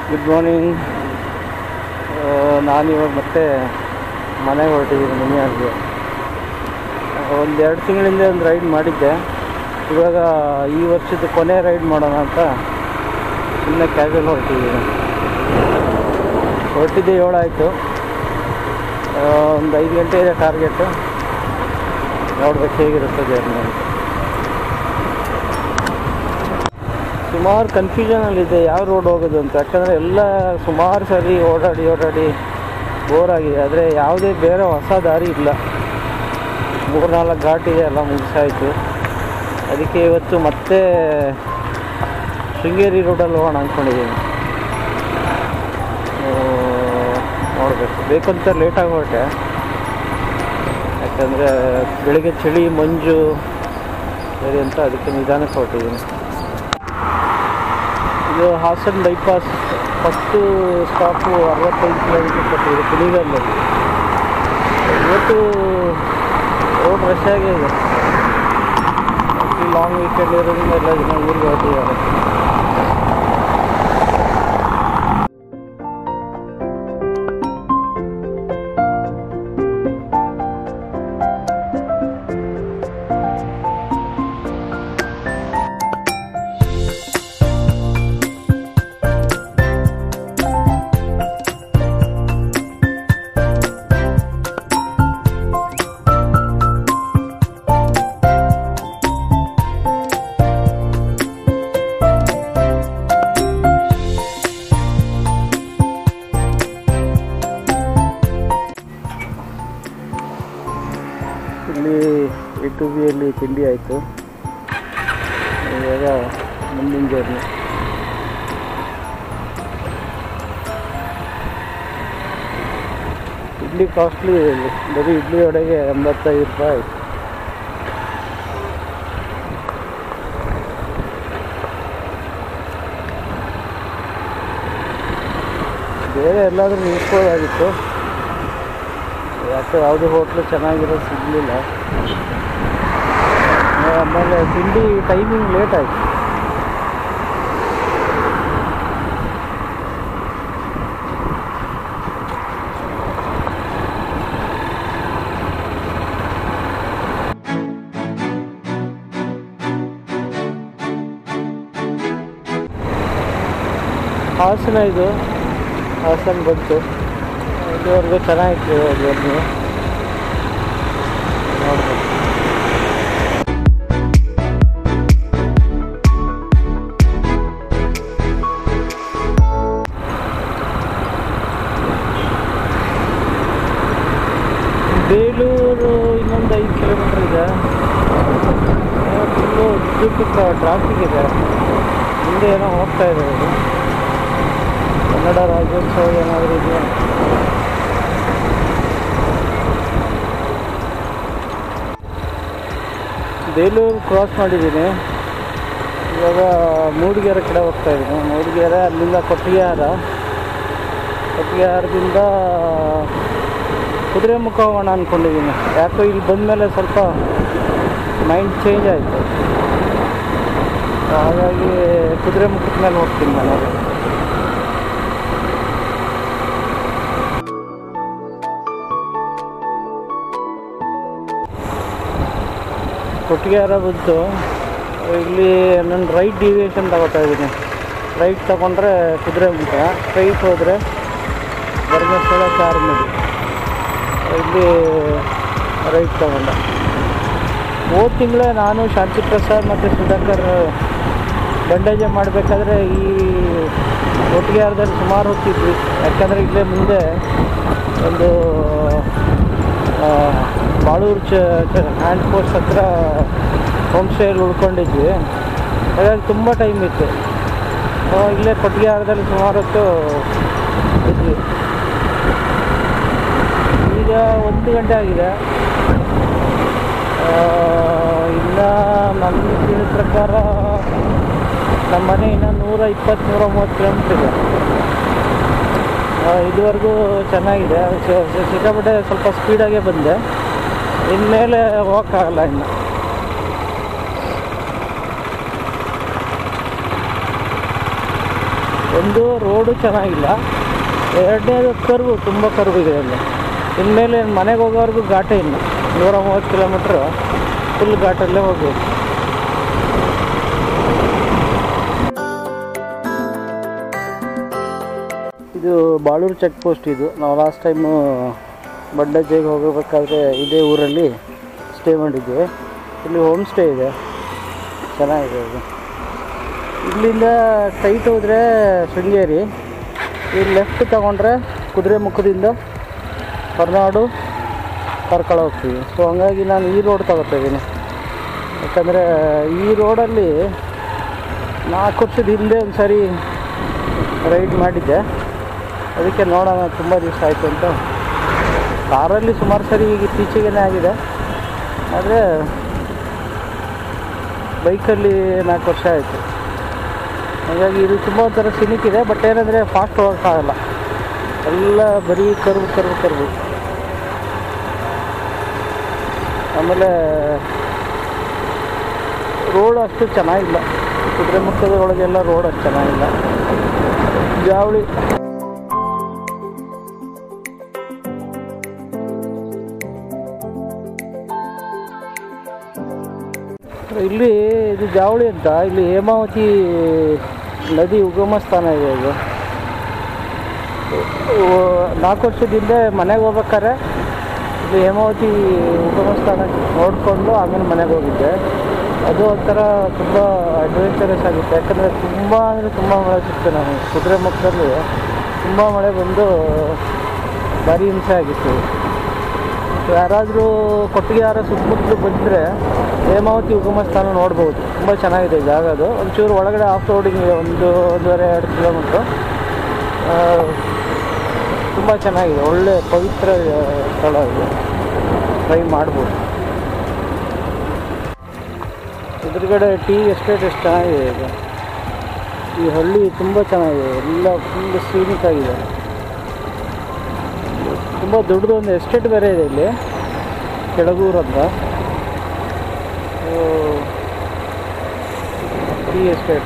Good morning ನಾನಿವಾಗ ಮತ್ತೆ ಮನೆಗೆ ಹೊರಟಿದ್ದೀನಿ ಮಿನಿಯಾರ್ಗೆ ಒಂದು ಎರಡು ತಿಂಗಳಿಂದ ಒಂದು ರೈಡ್ ಮಾಡಿದ್ದೆ ಇವಾಗ ಈ ವರ್ಷದ ಕೊನೆ ರೈಡ್ ಮಾಡೋಣ ಅಂತ ಸುಮ್ಮನೆ ಕ್ಯಾಶುವಲ್ ಹೊರಟಿದ್ದೀನಿ ಹೊರಟಿದ್ದೆ ಏಳು ಆಯಿತು ಒಂದು ಐದು ಗಂಟೆ ಇದೆ ಟಾರ್ಗೆಟು ನೋಡ್ಬೇಕು ಹೇಗಿರುತ್ತೆ ಜರ್ನಿ ಅಂತ ಸುಮಾರು ಕನ್ಫ್ಯೂಷನಲ್ಲಿದೆ ಯಾವ ರೋಡ್ ಹೋಗೋದು ಅಂತ ಯಾಕಂದರೆ ಎಲ್ಲ ಸುಮಾರು ಸರಿ ಓಡಾಡಿ ಓಡಾಡಿ ಬೋರ್ ಆಗಿದೆ ಆದರೆ ಯಾವುದೇ ಬೇರೆ ಹೊಸ ದಾರಿ ಇಲ್ಲ ಮೂರ್ನಾಲ್ಕು ಘಾಟ್ ಇದೆ ಎಲ್ಲ ಮುಗಿಸಾಯಿತು ಅದಕ್ಕೆ ಇವತ್ತು ಮತ್ತೆ ಶೃಂಗೇರಿ ರೋಡಲ್ಲಿ ಹೋಗೋಣ ಅಂದ್ಕೊಂಡಿದ್ದೀನಿ ನೋಡಬೇಕು ಬೇಕಂತ ಲೇಟಾಗಿ ಹೊರಟೆ ಯಾಕಂದರೆ ಬೆಳಿಗ್ಗೆ ಚಳಿ ಮಂಜು ಸರಿ ಅಂತ ಅದಕ್ಕೆ ನಿಧಾನಕ್ಕೆ ಹೊರಟಿದ್ದೀನಿ ಇದು ಹಾಸನ್ ಬೈಪಾಸ್ ಫಸ್ಟು ಸ್ಟಾಪು ಅರವತ್ತೈದು ಕಿಲೋಮೀಟರ್ ಕೊಟ್ಟಿದೆ ಕುಣಿಗಲ್ಲಲ್ಲಿ ಇವತ್ತು ರೋಡ್ ರಶ್ ಆಗಿದೆ ಈ ಲಾಂಗ್ ವೀಕೆಂಡ್ ಇರೋದ್ರಿಂದ ಎಲ್ಲ ಜನ ಊರಿಗೆ ಹೊರಟಿದ್ದಾರೆ ಇಲ್ಲಿ ಎ ಟು ಬಿಯಲ್ಲಿ ತಿಂಡಿ ಆಯಿತು ಇವಾಗ ಮುಂದಿನ ಜರ್ನಿ ಇಡ್ಲಿ ಕಾಸ್ಟ್ಲಿ ಇದೆ ಇಲ್ಲಿ ಬರೀ ಇಡ್ಲಿ ಒಡೆಗೆ ಎಂಬತ್ತೈದು ರೂಪಾಯಿ ಬೇರೆ ಎಲ್ಲಾದರೂ ನಿಲ್ಸ್ಬೋದಾಗಿತ್ತು ಯಾಕೆ ಯಾವುದೇ ಹೋಟ್ಲು ಚೆನ್ನಾಗಿರೋದು ಸಿಗಲಿಲ್ಲ ಆಮೇಲೆ ತಿಂಡಿ ಟೈಮಿಂಗ್ ಲೇಟ್ ಆಯಿತು ಹಾಸನ ಇದು ಹಾಸನ ಬಂತು ಇದುವರೆಗೂ ಚೆನ್ನಾಗಿತ್ತು ಜರ್ನಿ ನೋಡ್ಬೇಕು ಬೇಲೂರು ಇನ್ನೊಂದು ಐದು ಕಿಲೋಮೀಟ್ರ್ ಇದೆ ಫುಲ್ಲು ಉದ್ದಕ್ಕೂ ಟ್ರಾಫಿಕ್ ಇದೆ ಹಿಂದೆ ಏನೋ ಹೋಗ್ತಾ ಇದೆ ಅದು ಕನ್ನಡ ರಾಜ್ಯೋತ್ಸವ ಏನಾದರೂ ಇದೆಯಾ ಬೇಲೂರು ಕ್ರಾಸ್ ಮಾಡಿದ್ದೀನಿ ಇವಾಗ ಮೂಡಿಗೆರೆ ಕಡೆ ಹೋಗ್ತಾ ಇದ್ದೀನಿ ಮೂಡಿಗೆರೆ ಅಲ್ಲಿಂದ ಕೊಟ್ಟಿಗೆಹಾರ ಕೊಟ್ಟಿಗೆಹಾರದಿಂದ ಕುದುರೆಮುಖ ಹೋಗೋಣ ಅಂದ್ಕೊಂಡಿದ್ದೀನಿ ಯಾಕೋ ಇಲ್ಲಿ ಬಂದಮೇಲೆ ಸ್ವಲ್ಪ ಮೈಂಡ್ ಚೇಂಜ್ ಆಯಿತು ಹಾಗಾಗಿ ಕುದುರೆಮುಖದ ಮೇಲೆ ಹೋಗ್ತೀನಿ ಮನೆಗೆ ಕೊಟ್ಟಿಗೆಹಾರ ಬಂತು ಇಲ್ಲಿ ನನ್ನ ರೈಟ್ ಡಿವಿಯೇಷನ್ ತಗೋತಾ ಇದ್ದೀನಿ ರೈಟ್ ತಗೊಂಡ್ರೆ ಕುದುರೆಮುಖ ಸ್ಟ್ರೈಟ್ ಹೋದರೆ ಧರ್ಮಸ್ಥಳ ಚಾರ್ಮಿಡಿ ಇಲ್ಲಿ ರೈಟ್ ತಗೊಂಡೆ ಹೋದ ತಿಂಗಳೇ ನಾನು ಶಾಂತಿ ಪ್ರಸಾದ್ ಮತ್ತು ಸುಧಾಕರ್ ಬಂಡೇಜ ಮಾಡಬೇಕಾದ್ರೆ ಈ ಒಟ್ಟಿಗೆಹಾರದಲ್ಲಿ ಸುಮಾರು ಹೋಗ್ತಿದ್ವಿ ಯಾಕಂದರೆ ಇಲ್ಲೇ ಮುಂದೆ ಒಂದು ಆ, ಬಾಳೂರು ಚ ಹ್ಯಾಂಡ್ ಪೋಸ್ಟ್ ಹತ್ರ ಹೋಮ್ ಸ್ಟೇಯಲ್ಲಿ ಉಳ್ಕೊಂಡಿದ್ವಿ ಹಾಗಾಗಿ ತುಂಬ ಟೈಮ್ ಇತ್ತು ಆ, ಇಲ್ಲೇ ಕೊಟ್ಟಿಗೆಹಾರದಲ್ಲಿ ಸುಮಾರು ಹೊತ್ತು ಇದ್ವಿ ಈಗ ಒಂದು ಗಂಟೆ ಆಗಿದೆ ಆ, ಇನ್ನು ನನ್ನ ತಿಳಿದ ಪ್ರಕಾರ ನಮ್ಮ ಮನೆ ಇನ್ನು ನೂರ ಇಪ್ಪತ್ತು ನೂರ ಮೂವತ್ತು ಕಿಲೋಮೀಟ್ರ್ ಇದೆ ಆ, ಇದುವರೆಗೂ ಚೆನ್ನಾಗಿದೆ ಸ- ಸ- ಸಿಕ್ಕಾಪಟ್ಟೆ ಸ್ವಲ್ಪ ಸ್ಪೀಡಾಗೇ ಬಂದೆ ಇನ್ಮೇಲೆ ಹೋಗೋಕ್ಕಾಗಲ್ಲ ಇನ್ನು ಒಂದು ರೋಡು ಚೆನ್ನಾಗಿಲ್ಲ ಎರಡನೇದು ಕರ್ವು ತುಂಬ ಕರ್ವ್ ಇದೆ ಅಲ್ಲಿ ಇನ್ಮೇಲೆ ಮನೆಗೆ ಹೋಗೋವರೆಗೂ ಘಾಟೇ ಇಲ್ಲ ನೂರ ಮೂವತ್ತು ಕಿಲೋಮೀಟ್ರ್ ಫುಲ್ ಘಾಟಲ್ಲೇ ಹೋಗ್ಬೇಕು ಇದು ಬಾಳೂರು ಚೆಕ್ ಪೋಸ್ಟ್ ಇದು ನಾವು ಲಾಸ್ಟ್ ಟೈಮು ಬಂಡಜ್ಜಿಗೆ ಹೋಗಬೇಕಾದ್ರೆ ಇದೇ ಊರಲ್ಲಿ ಸ್ಟೇ ಮಾಡಿದ್ವಿ ಇಲ್ಲಿ ಹೋಮ್ ಸ್ಟೇ ಇದೆ ಚೆನ್ನಾಗಿದೆ ಇದು ಇಲ್ಲಿಂದ ಸ್ಟ್ರೈಟ್ ಹೋದರೆ ಶೃಂಗೇರಿ ಇಲ್ಲಿ ಲೆಫ್ಟ್ ತಗೊಂಡ್ರೆ ಕುದುರೆ ಮುಖದಿಂದ ಹೊರನಾಡು ಕರ್ಕಳ ಹೋಗ್ತೀವಿ ಸೊ ಹಂಗಾಗಿ ನಾನು ಈ ರೋಡ್ ತಗೋತಾ ಇದ್ದೀನಿ ಯಾಕಂದರೆ ಈ ರೋಡಲ್ಲಿ ನಾಲ್ಕು ವರ್ಷದ ಹಿಂದೆ ಒಂದು ಸಾರಿ ರೈಡ್ ಮಾಡಿದ್ದೆ ಅದಕ್ಕೆ ನೋಡೋಣ ತುಂಬ ದಿವಸ ಆಯಿತು ಅಂತ ಕಾರಲ್ಲಿ ಸುಮಾರು ಸರಿ ಈಗ ಇತ್ತೀಚೆಗೇ ಆಗಿದೆ ಆದರೆ ಬೈಕಲ್ಲಿ ನಾಲ್ಕು ವರ್ಷ ಆಯಿತು ಹಾಗಾಗಿ ಇದು ತುಂಬ ಒಂಥರ ಸಿನಿಕ್ ಇದೆ ಬಟ್ ಏನಂದರೆ ಫಾಸ್ಟ್ ಹೋಗೋಕ್ಕಾಗಲ್ಲ ಎಲ್ಲ ಬರೀ ಕರ್ವ್ ಕರ್ವ್ ಕರ್ವ್ ಆಮೇಲೆ ರೋಡ್ ಅಷ್ಟು ಚೆನ್ನಾಗಿಲ್ಲ ಕುದುರೆಮುಖದ ಒಳಗೆಲ್ಲ ರೋಡ್ ಅಷ್ಟು ಚೆನ್ನಾಗಿಲ್ಲ ಜಾವಳಿ ಇಲ್ಲಿ ಇದು ಜಾವಳಿ ಅಂತ ಇಲ್ಲಿ ಹೇಮಾವತಿ ನದಿ ಉಗಮ ಸ್ಥಾನ ಇದೆ ಇದು ಓ- ನಾಲ್ಕು ವರ್ಷದ ಹಿಂದೆ ಮನೆಗೆ ಹೋಗ್ಬೇಕಾದ್ರೆ ಇದು ಹೇಮಾವತಿ ಉಗಮ ಸ್ಥಾನ ನೋಡಿಕೊಂಡು ಆಮೇಲೆ ಮನೆಗೆ ಹೋಗಿದ್ದೆ ಅದು ಒಂಥರ ತುಂಬ ಅಡ್ವೆಂಚರಸ್ ಆಗಿತ್ತು ಯಾಕಂದರೆ ತುಂಬ ಅಂದರೆ ತುಂಬ ಮಳೆ ಸಿಕ್ತು ನಮಗೆ ಕುದುರೆ ಮುಖದಲ್ಲಿ ತುಂಬ ಮಳೆ ಬಂದು ಭಾರಿ ಹಿಂಸೆ ಆಗಿತ್ತು ಯಾರಾದರೂ ಕೊಟ್ಟಿಗೆ ಯಾರ ಸುತ್ತಮುತ್ತಲು ಬಂದರೆ ಹೇಮಾವತಿ ಉಗಮ ಸ್ಥಾನ ನೋಡ್ಬೋದು ತುಂಬ ಚೆನ್ನಾಗಿದೆ ಜಾಗ ಅದು ಒಂಚೂರು ಒಳಗಡೆ ಆಫ್ ರೋಡಿಂಗ್ ಇದೆ ಒಂದು ಒಂದೂವರೆ ಎರಡು ಕಿಲೋಮೀಟ್ರು ತುಂಬ ಚೆನ್ನಾಗಿದೆ ಒಳ್ಳೆ ಪವಿತ್ರ ಆ, ಸ್ಥಳ ಇದು ಟ್ರೈ ಮಾಡ್ಬೋದು ಎದುರುಗಡೆ ಟೀ ಎಸ್ಟೇಟ್ ಎಷ್ಟು ಚೆನ್ನಾಗಿದೆ ಈಗ ಈ ಹಳ್ಳಿ ತುಂಬ ಚೆನ್ನಾಗಿದೆ ಎಲ್ಲ ಫುಲ್ ಸೀನಿಕ್ ಆಗಿದೆ ತುಂಬ ದೊಡ್ಡದು ಒಂದು ಎಸ್ಟೇಟ್ ಬೇರೆ ಇದೆ ಇಲ್ಲಿ ಕೆಳಗೂರು ಅಂತ ಟೀ ಎಸ್ಟೇಟ್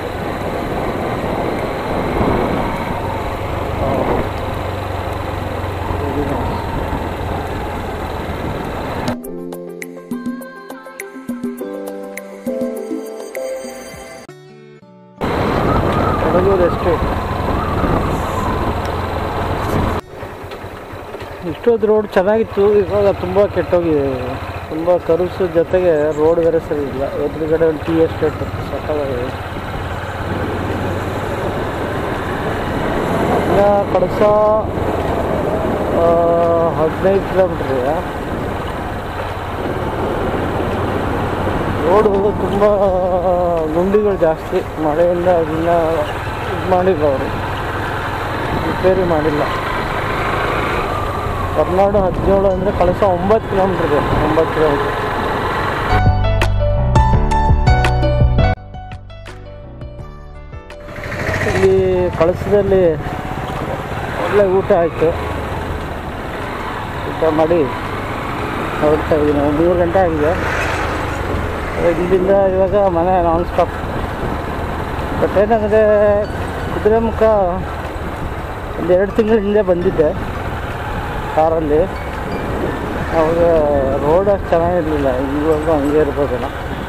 ಕೆಳಗೂರು ಎಸ್ಟೇಟ್ ಇಷ್ಟೊಂದು ರೋಡ್ ಚೆನ್ನಾಗಿತ್ತು ಇವಾಗ ತುಂಬ ಕೆಟ್ಟೋಗಿದೆ ತುಂಬ ಕರುಸು ಜೊತೆಗೆ ರೋಡ್ ಬೇರೆ ಸರಿ ಇಲ್ಲ ಎದುರುಗಡೆ ಒಂದು ಟೀ ಎಸ್ಟೇಟ್ ಸಕ್ಕತ್ತಾಗಿದೆ ಇನ್ನ ಕಳಸ ಆ, ಹದಿನೈದು ಕಿಲೋಮೀಟ್ರ್ ಇದೆ ರೋಡು ತುಂಬ ಗುಂಡಿಗಳು ಜಾಸ್ತಿ ಮಳೆಯಿಂದ ಅದನ್ನ ಇದು ಮಾಡಿಲ್ಲ ಅವರು ರಿಪೇರಿ ಮಾಡಿಲ್ಲ ಕರ್ನಾಡು ಹದಿನೇಳು ಅಂದರೆ ಕಳಸ ಒಂಬತ್ತು ಕಿಲೋಮೀಟ್ರ್ ಇದೆ ಒಂಬತ್ತು ಕಿಲೋಮೀಟ್ರ್ ಇಲ್ಲಿ ಕಳಸದಲ್ಲಿ ಒಳ್ಳೆ ಊಟ ಆಯಿತು ಊಟ ಮಾಡಿ ಹೊರಡ್ತಾ ಇದ್ದೀನಿ ಒಂದು ಮೂರು ಗಂಟೆ ಆಗಿದೆ ಇಲ್ಲಿಂದ ಇವಾಗ ಮನೆ ನಾನ್ ಸ್ಟಾಪ್ ಬಟ್ ಏನಂದರೆ ಕುದುರೆಮುಖ ಒಂದು ಎರಡು ತಿಂಗಳ ಹಿಂದೆ ಬಂದಿದ್ದೆ ಕಾರಲ್ಲಿ ಅವಾಗ ರೋಡ್ ಅಷ್ಟು ಚೆನ್ನಾಗಿರಲಿಲ್ಲ ಇವಾಗ ಹಂಗೆ ಇರ್ಬೋದೇನೋ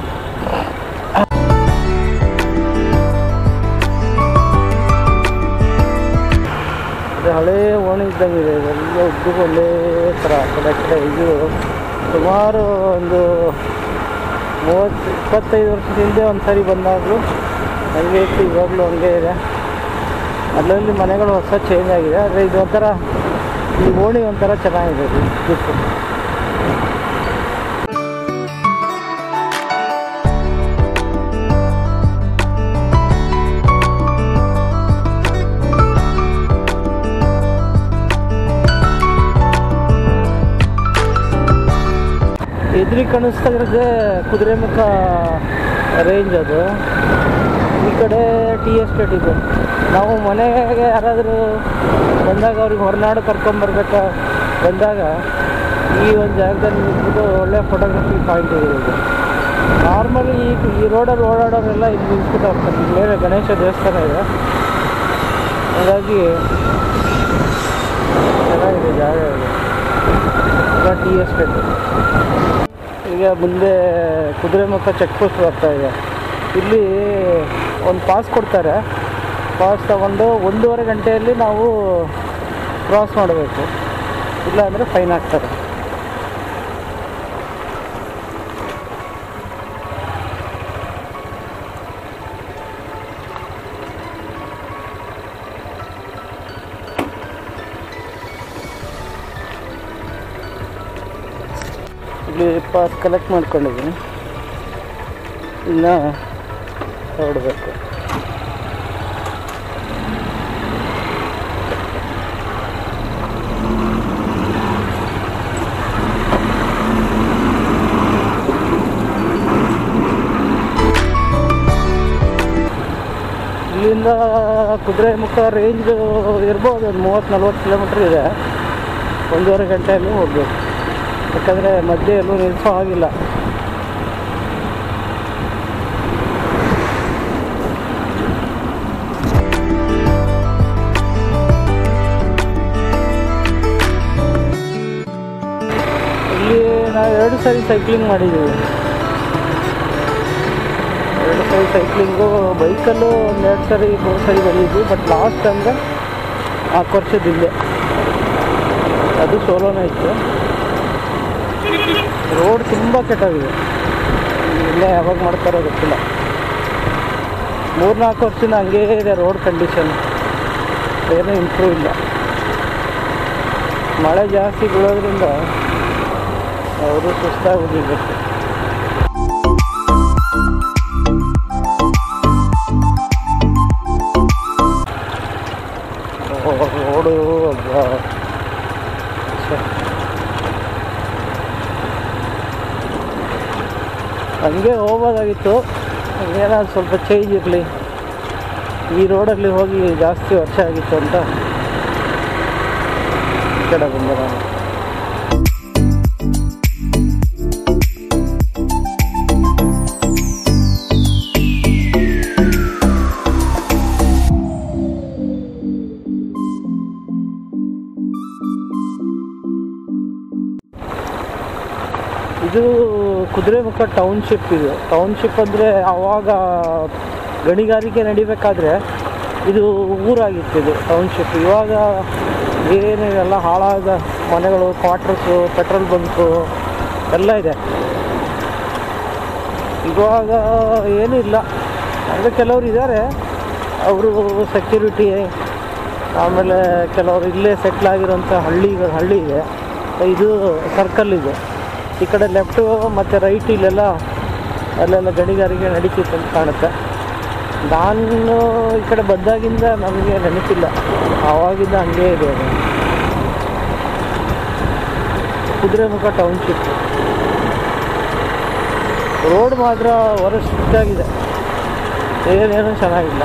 ಇದು ಹಳೇ ಓಣಿ ಇದ್ದಂಗೆ ಇದೆ ಇದೆಲ್ಲ ಉದ್ದಕ್ಕೂ ಒಂದೇ ಥರ ಆ ಕಡೆ ಆ ಕಡೆ ಇದು ಸುಮಾರು ಒಂದು ಮೂವತ್ತು ಇಪ್ಪತ್ತೈದು ವರ್ಷದ ಹಿಂದೆ ಒಂದು ಸರಿ ಬಂದಾಗಲೂ ಹಂಗೆ ಇತ್ತು ಇವಾಗಲೂ ಹಂಗೆ ಇದೆ ಅಲ್ಲಲ್ಲಿ ಮನೆಗಳು ಹೊಸ ಚೇಂಜ್ ಆಗಿದೆ ಆದರೆ ಇದು ಒಂಥರ ಈ ಓಣಿ ಒಂಥರ ಚೆನ್ನಾಗಿದೆ ಇದು ಉದ್ದಕ್ಕೂ. ಎದುರಿಗೆ ಕಾಣಿಸ್ತಾ ಇರೋದೇ ಕುದುರೆಮುಖ ರೇಂಜ್ ಅದು ಈ ಕಡೆ ಟಿ ಎಸ್ಟೇಟ್ ಇದೆ ನಾವು ಮನೆಗೆ ಯಾರಾದರೂ ಬಂದಾಗ ಅವ್ರಿಗೆ ಹೊರನಾಡು ಕರ್ಕೊಂಬರ್ಬೇಕ ಬಂದಾಗ ಈ ಒಂದು ಜಾಗದಲ್ಲಿ ನಿಂತ್ಬಿಟ್ಟು ಒಳ್ಳೆ ಫೋಟೋಗ್ರಫಿ ಪಾಯಿಂಟ್ ಇದೆ ಇದು ನಾರ್ಮಲಿ ಈ ಈ ರೋಡಲ್ಲಿ ಓಡಾಡೋರೆಲ್ಲ ಇಲ್ಲಿ ನಿಂತ್ಬಿಟ್ಟು ಹೋಗ್ತಾರೆ ಇಲ್ಲಿ ಮೇಲೆ ಗಣೇಶ ದೇವಸ್ಥಾನ ಇದೆ ಹಾಗಾಗಿ ಚೆನ್ನಾಗಿದೆ ಜಾಗ ಇದೆ ಈಗ ಟಿ ಎಸ್ಟೇಟ್ ಈಗ ಮುಂದೆ ಕುದುರೆಮುಖ ಚೆಕ್ ಪೋಸ್ಟ್ ಬರ್ತಾ ಇದೆ ಇಲ್ಲಿ ಒಂದು ಪಾಸ್ ಕೊಡ್ತಾರೆ ಪಾಸ್ ತಗೊಂಡು ಒಂದೂವರೆ ಗಂಟೆಯಲ್ಲಿ ನಾವು ಕ್ರಾಸ್ ಮಾಡಬೇಕು ಇಲ್ಲ ಅಂದರೆ ಫೈನ್ ಹಾಕ್ತಾರೆ ಇಲ್ಲಿ ಪಾಸ್ ಕಲೆಕ್ಟ್ ಮಾಡ್ಕೊಂಡಿದ್ದೀನಿ ಇನ್ನು ಹೊರಡಬೇಕು ಇಲ್ಲಿಂದ ಕುದುರೆಮುಖ ರೇಂಜ್ ಇರ್ಬೋದು ಒಂದು ಮೂವತ್ತು ನಲ್ವತ್ತು ಕಿಲೋಮೀಟ್ರ್ ಇದೆ ಒಂದೂವರೆ ಗಂಟೆಯಲ್ಲಿ ಹೋಗ್ಬೇಕು ಯಾಕಂದರೆ ಮಧ್ಯೆ ಎಲ್ಲೂ ನಿಲ್ಲಿಸೋ ಹಾಗಿಲ್ಲ ಇಲ್ಲಿ ನಾವು ಎರಡು ಸಾರಿ ಸೈಕ್ಲಿಂಗ್ ಮಾಡಿದ್ದೀವಿ ಎರಡು ಸಾರಿ ಸೈಕ್ಲಿಂಗು ಬೈಕಲ್ಲೂ ಒಂದೆರಡು ಸರಿ ಮೂರು ಸರಿ ಬಂದಿದ್ವಿ ಬಟ್ ಲಾಸ್ಟ್ ಅಂದರೆ ನಾಲ್ಕು ವರ್ಷದ ಹಿಂದೆ ಅದು ಸೋಲೋನೇ ಇತ್ತು ರೋಡ್ ತುಂಬ ಕೆಟ್ಟೋಗಿದೆ ಇಲ್ಲೇ ಯಾವಾಗ ಮಾಡ್ತಾರೋ ಗೊತ್ತಿಲ್ಲ ಮೂರ್ನಾಲ್ಕು ವರ್ಷದಿಂದ ಹಂಗೇ ಇದೆ ರೋಡ್ ಕಂಡೀಷನ್ ಏನೂ ಇಂಪ್ರೂವ್ ಇಲ್ಲ ಮಳೆ ಜಾಸ್ತಿ ಬೀಳೋದ್ರಿಂದ ಅವರು ಸುಸ್ತಾಗೋಗಿರ್ಬೇಕು ರೋಡು ಅಬ್ಬಾ. ಛೆ. ಹಂಗೆ ಹೋಗ್ಬೋದಾಗಿತ್ತು ಏನಾದ್ರು ಸ್ವಲ್ಪ ಚೇಂಜ್ ಇರಲಿ ಈ ರೋಡಲ್ಲಿ ಹೋಗಿ ಜಾಸ್ತಿ ವರ್ಷ ಆಗಿತ್ತು ಅಂತ ಈ ಕಡೆ ಬಂದೆ ನಾನು ಇದು ಕುದುರೆಮುಖ ಟೌನ್ಶಿಪ್ ಇದು ಟೌನ್ಶಿಪ್ ಅಂದರೆ ಆವಾಗ ಗಣಿಗಾರಿಕೆ ನಡಿಬೇಕಾದ್ರೆ ಇದು ಊರಾಗಿತ್ತು ಇದು ಟೌನ್ಶಿಪ್ ಇವಾಗ ಏನೇ ಎಲ್ಲ ಹಾಳಾದ ಮನೆಗಳು ಕ್ವಾರ್ಟರ್ಸು ಪೆಟ್ರೋಲ್ ಬಂಕು ಎಲ್ಲ ಇದೆ ಇವಾಗ ಏನೂ ಇಲ್ಲ ಅಂದರೆ ಕೆಲವರು ಇದ್ದಾರೆ ಅವರು ಸೆಕ್ಯೂರಿಟಿ ಆಮೇಲೆ ಕೆಲವರು ಇಲ್ಲೇ ಸೆಟ್ಲ್ ಆಗಿರೋಂಥ ಹಳ್ಳಿ ಹಳ್ಳಿ ಇದೆ ಇದು ಸರ್ಕಲ್ ಇದೆ ಈ ಕಡೆ ಲೆಫ್ಟು ಮತ್ತು ರೈಟ್ ಇಲ್ಲೆಲ್ಲ ಅಲ್ಲೆಲ್ಲ ಗಣಿಗಾರಿಕೆ ನಡೀತಿತ್ತು ಅಂತ ಕಾಣುತ್ತೆ ನಾನು ಈ ಕಡೆ ಬಂದಾಗಿಂದ ನಮಗೆ ನೆನಪಿಲ್ಲ ಆವಾಗಿಂದ ಹಂಗೆ ಇದೆ ಅದು ಕುದುರೆಮುಖ ಟೌನ್ಶಿಪ್ ರೋಡ್ ಮಾತ್ರ ವರಸ್ಟ್ ಆಗಿದೆ ಏನೇನು ಚೆನ್ನಾಗಿಲ್ಲ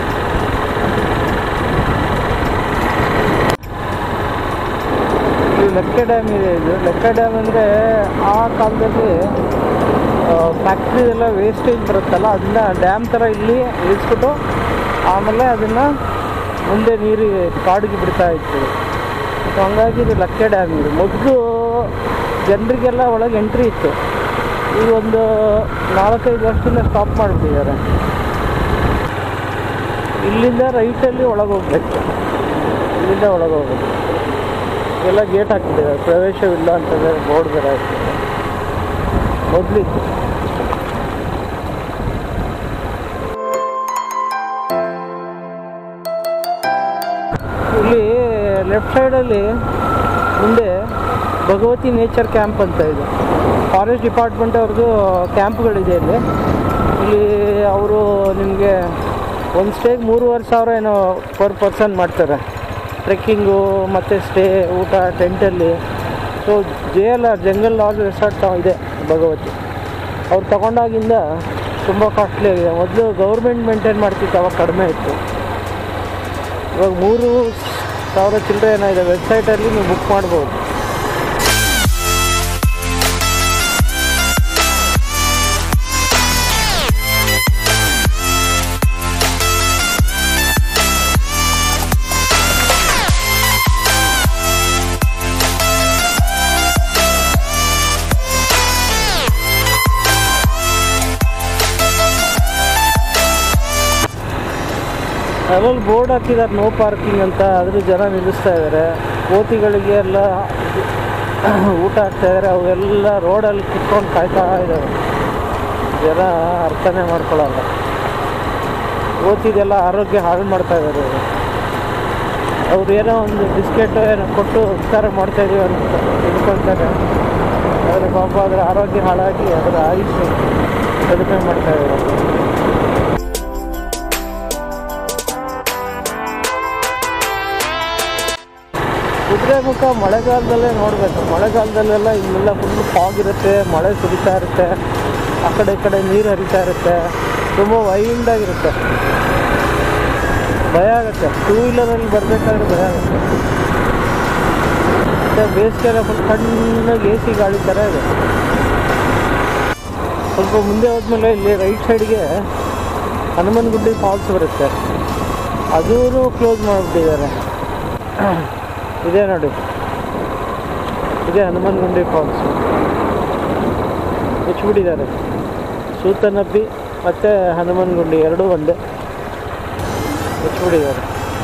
ಇದು ಲೆಕ್ಕ ಡ್ಯಾಮ್ ಇದೆ ಇದು ಲೆಕ್ಕ ಡ್ಯಾಮ್ ಅಂದರೆ ಆ ಕಾಲದಲ್ಲಿ ಫ್ಯಾಕ್ಟ್ರಿ ಎಲ್ಲ ವೇಸ್ಟೇಜ್ ಬರುತ್ತಲ್ಲ ಅದನ್ನ ಡ್ಯಾಮ್ ಥರ ಇಲ್ಲಿ ಇಳಿಸ್ಬಿಟ್ಟು ಆಮೇಲೆ ಅದನ್ನು ಮುಂದೆ ನೀರಿಗೆ ಕಾಡಿಗೆ ಬಿಡ್ತಾ ಇತ್ತು ಸೊ ಹಂಗಾಗಿ ಇದು ಲಕ್ಕೆ ಡ್ಯಾಮ್ ಇದು ಮೊದಲು ಜನರಿಗೆಲ್ಲ ಒಳಗೆ ಎಂಟ್ರಿ ಇತ್ತು ಈಗ ಒಂದು ನಾಲ್ಕೈದು ವರ್ಷದಿಂದ ಸ್ಟಾಪ್ ಮಾಡಿಬಿಟ್ಟಿದ್ದಾರೆ ಇಲ್ಲಿಂದ ರೈಟಲ್ಲಿ ಒಳಗೆ ಹೋಗ್ಬೇಕು ಇಲ್ಲಿಂದ ಒಳಗೆ ಹೋಗ್ಬೇಕು ಎಲ್ಲ ಗೇಟ್ ಹಾಕಿದ್ದಾರೆ ಪ್ರವೇಶವಿಲ್ಲ ಅಂತಂದರೆ ಬೋರ್ಡ್ ಬೇರೆ ಹಾಕಿದ್ದಾರೆ ಮೊದಲಿತ್ತು ಇಲ್ಲಿ ಲೆಫ್ಟ್ ಸೈಡಲ್ಲಿ ಮುಂದೆ ಭಗವತಿ ನೇಚರ್ ಕ್ಯಾಂಪ್ ಅಂತ ಇದೆ ಫಾರೆಸ್ಟ್ ಡಿಪಾರ್ಟ್ಮೆಂಟ್ ಅವ್ರದ್ದು ಕ್ಯಾಂಪ್ಗಳಿದೆ ಇಲ್ಲಿ ಇಲ್ಲಿ ಅವರು ನಿಮಗೆ ಒಂದು ಸ್ಟೇಗೆ ಮೂರುವರೆ ಸಾವಿರ ಏನೋ ಪರ್ ಪರ್ಸನ್ ಮಾಡ್ತಾರೆ ಟ್ರೆಕ್ಕಿಂಗು ಮತ್ತು ಸ್ಟೇ ಊಟ ಟೆಂಟಲ್ಲಿ so J L R jungle lodge resort ಇದೆ ಭಗವತಿ ಅವ್ರು ತಗೊಂಡಾಗಿಂದ ತುಂಬ ಕಾಸ್ಟ್ಲಿ ಆಗಿದೆ ಮೊದಲು ಗೌರ್ಮೆಂಟ್ ಮೇಂಟೈನ್ ಮಾಡ್ತಿತ್ತು ಅವಾಗ ಕಡಿಮೆ ಇತ್ತು ಇವಾಗ ಮೂರು ಸಾವಿರ ಚಿಲ್ಲರೆ ಏನೋ ಇದೆ ವೆಬ್ಸೈಟಲ್ಲಿ ನೀವು ಬುಕ್ ಮಾಡ್ಬೋದು ಅಲ್ಲಲ್ಲಿ ಬೋರ್ಡ್ ಹಾಕಿದ್ದಾರೆ ನೋ ಪಾರ್ಕಿಂಗ್ ಅಂತ ಆದರೂ ಜನ ನಿಲ್ಲಿಸ್ತಾ ಇದ್ದಾರೆ ಕೋತಿಗಳಿಗೆ ಎಲ್ಲ ಊಟ ಹಾಕ್ತಾ ಇದ್ದಾರೆ ಅವೆಲ್ಲ ರೋಡಲ್ಲಿ ಕುತ್ಕೊಂಡು ಕಾಯ್ತಾ ಇದ್ದಾವೆ ಜನ ಅರ್ಥನೇ ಮಾಡ್ಕೊಳ್ಳಲ್ಲ ಕೋತಿದೆಲ್ಲ ಆರೋಗ್ಯ ಹಾಳು ಮಾಡ್ತಾ ಇದ್ದಾರೆ ಇವರು ಅವ್ರು ಏನೋ ಒಂದು ಬಿಸ್ಕೆಟ್ ಏನೋ ಕೊಟ್ಟು ಉಪಕಾರ ಮಾಡ್ತಾ ಇದೀವಿ ಅಂತ ತಿಳ್ಕೊಳ್ತಾರೆ ಆದರೆ ಪಾಪ ಅದರ ಆರೋಗ್ಯ ಹಾಳಾಗಿ ಅದರ ಆಯುಷ್ಯ ಕಡಿಮೆ ಮಾಡ್ತಾ ಇದ್ದಾರೆ ಕುದುರೆ ಮುಖ ಮಳೆಗಾಲದಲ್ಲೇ ನೋಡಬೇಕು ಮಳೆಗಾಲದಲ್ಲೆಲ್ಲ ಇಲ್ಲೆಲ್ಲ ಫುಲ್ ಫಾಗ್ ಇರುತ್ತೆ ಮಳೆ ಸುರಿತಾ ಇರುತ್ತೆ ಆ ಕಡೆ ಈ ಕಡೆ ನೀರು ಹರಿತಾ ಇರುತ್ತೆ ತುಂಬ ವೈಲ್ಡಾಗಿರುತ್ತೆ ಭಯ ಆಗುತ್ತೆ ಟೂ ವೀಲರಲ್ಲಿ ಬರಬೇಕಾದ್ರೆ ಭಯ ಆಗುತ್ತೆ ಮತ್ತು ಬೇಸಿಗೆಲ್ಲ ಫುಲ್ ತಣ್ಣಗೆ ಎ ಸಿ ಗಾಳಿ ಥರ ಇದೆ ಸ್ವಲ್ಪ ಮುಂದೆ ಹೋದ್ಮೇಲೆ ಇಲ್ಲಿ ರೈಟ್ ಸೈಡ್ಗೆ ಹನುಮನಗುಡ್ಡಿ ಫಾಲ್ಸ್ ಬರುತ್ತೆ ಅದೂ ಕ್ಲೋಸ್ ಮಾಡಿಬಿಟ್ಟಿದ್ದಾರೆ ಇದೆ ನೋಡಿ ಇದೆ ಹನುಮನಗುಂಡಿ ಫಾಲ್ಸ್ ಮುಚ್ಚಿಬಿಟ್ಟಿದ್ದಾರೆ ಸೂತನಬ್ಬಿ ಮತ್ತು ಹನುಮನಗುಂಡಿ ಎರಡೂ ಒಂದೇ ಮುಚ್ಚಿಬಿಟ್ಟಿದ್ದಾರೆ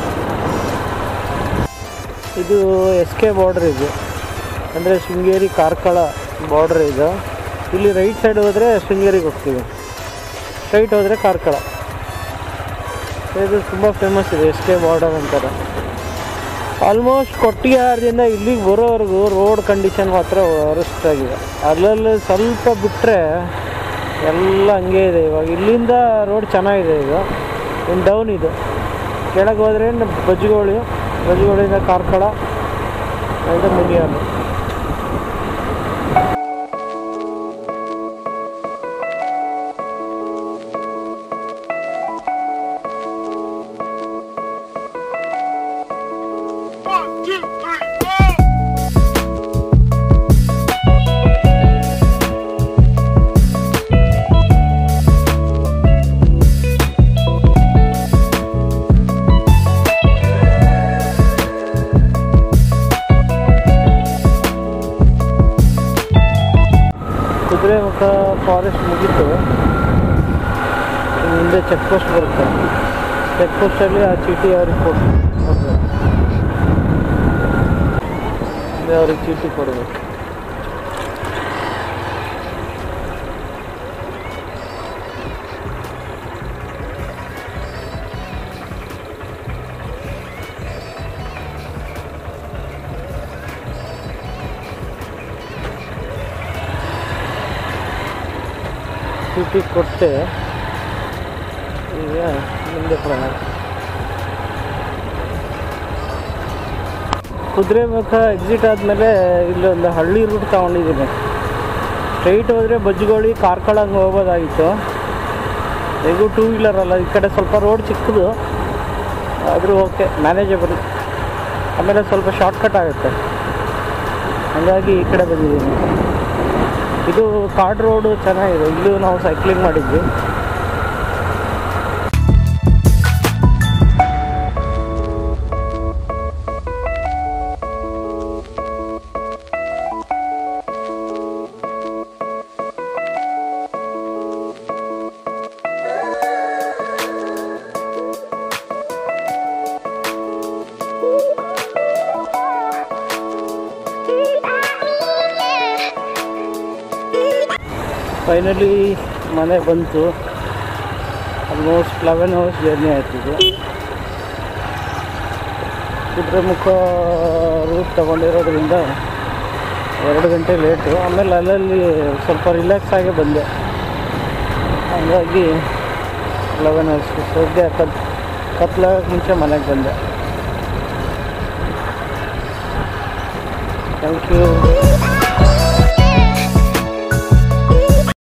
ಇದು ಎಸ್ ಕೆ ಬಾರ್ಡ್ರ್ ಇದು ಅಂದರೆ ಶೃಂಗೇರಿ ಕಾರ್ಕಳ ಬಾರ್ಡ್ರ್ ಇದು ಇಲ್ಲಿ ರೈಟ್ ಸೈಡ್ ಹೋದರೆ ಶೃಂಗೇರಿಗೆ ಹೋಗ್ತೀವಿ ಸ್ಟ್ರೈಟ್ ಹೋದರೆ ಕಾರ್ಕಳ ಇದು ತುಂಬ ಫೇಮಸ್ ಇದೆ ಎಸ್ ಕೆ ಬಾರ್ಡರ್ ಅಂತಾರೆ ಆಲ್ಮೋಸ್ಟ್ ಕೊಟ್ಟಿಗೆಹಾರದಿಂದ ಇಲ್ಲಿಗೆ ಬರೋವರೆಗೂ ರೋಡ್ ಕಂಡೀಷನ್ ಮಾತ್ರ ವರಸ್ಟ್ ಆಗಿದೆ ಅಲ್ಲಲ್ಲಿ ಸ್ವಲ್ಪ ಬಿಟ್ಟರೆ ಎಲ್ಲ ಹಂಗೆ ಇದೆ ಇವಾಗ ಇಲ್ಲಿಂದ ರೋಡ್ ಚೆನ್ನಾಗಿದೆ ಈಗ ಇನ್ನು ಡೌನ್ ಇದು ಕೆಳಗೆ ಹೋದರೆ ಬಜ್ಗೋಳಿ ಬಜ್ಗೋಳಿಂದ ಕಾರ್ಕಳ ಇದು Muniyal One, two, three, go! Kudremukh forest ಮುಗೀತು ಇನ್ನು ಮುಂದೆ ಚೆಕ್ ಪೋಸ್ಟ್ ಬರುತ್ತೆ ಚೆಕ್ ಪೋಸ್ಟಲ್ಲಿ ಆ ಚೀಟಿ ಅವ್ರಿಗೆ ಕೊಟ್ಟು ಕೊಡ್ಬೇಕು ಮುಂದೆ ಅವ್ರಿಗೆ ಚೀಟಿ ಕೊಡಬೇಕು ಚೀಟಿ ಕೊಟ್ಟೆ ಈಗ ಮುಂದೆ ಕೊಡೋಣ ಕುದುರೆಮುಖ ಎಕ್ಸಿಟ್ ಆದಮೇಲೆ ಇಲ್ಲೊಂದು ಹಳ್ಳಿ ರೂಟ್ ತಗೊಂಡಿದ್ದೀನಿ ಸ್ಟ್ರೈಟ್ ಹೋದರೆ ಬಜ್ಗೋಳಿ ಕಾರ್ಕಳ ಹಂಗೆ ಹೋಗ್ಬೋದಾಗಿತ್ತು ಹೇಗೂ ಟೂ ವೀಲರ್ ಅಲ್ಲ ಈ ಕಡೆ ಸ್ವಲ್ಪ ರೋಡ್ ಚಿಕ್ಕದು ಆದರೂ ಓಕೆ ಮ್ಯಾನೇಜಬಲ್ ಆಮೇಲೆ ಸ್ವಲ್ಪ ಶಾರ್ಟ್ಕಟ್ ಆಗುತ್ತೆ ಹಾಗಾಗಿ ಈ ಕಡೆ ಬಂದಿದ್ದೀನಿ ಇದು ಕಾರ್ಡ್ ರೋಡು ಚೆನ್ನಾಗಿದೆ ಇಲ್ಲೂ ನಾವು ಸೈಕ್ಲಿಂಗ್ ಮಾಡಿದ್ವಿ ಫೈನಲಿ ಮನೆ ಬಂತು ಆಲ್ಮೋಸ್ಟ್ ಲೆವೆನ್ ಅವರ್ಸ್ ಜರ್ನಿ ಆಯ್ತಿದ್ದು ಕುದುರೆಮುಖ ರೂಟ್ ತಗೊಂಡಿರೋದ್ರಿಂದ ಎರಡು ಗಂಟೆ ಲೇಟು ಆಮೇಲೆ ಅಲ್ಲಲ್ಲಿ ಸ್ವಲ್ಪ ರಿಲ್ಯಾಕ್ಸ್ ಆಗಿ ಬಂದೆ ಹಾಗಾಗಿ ಲೆವೆನ್ ಅವರ್ಸ್ ಸದ್ಯ ಕತ್ ಕತ್ಲಾಗಕ್ಕೆ ಮುಂಚೆ ಮನೆಗೆ ಬಂದೆ ಥ್ಯಾಂಕ್ ಯು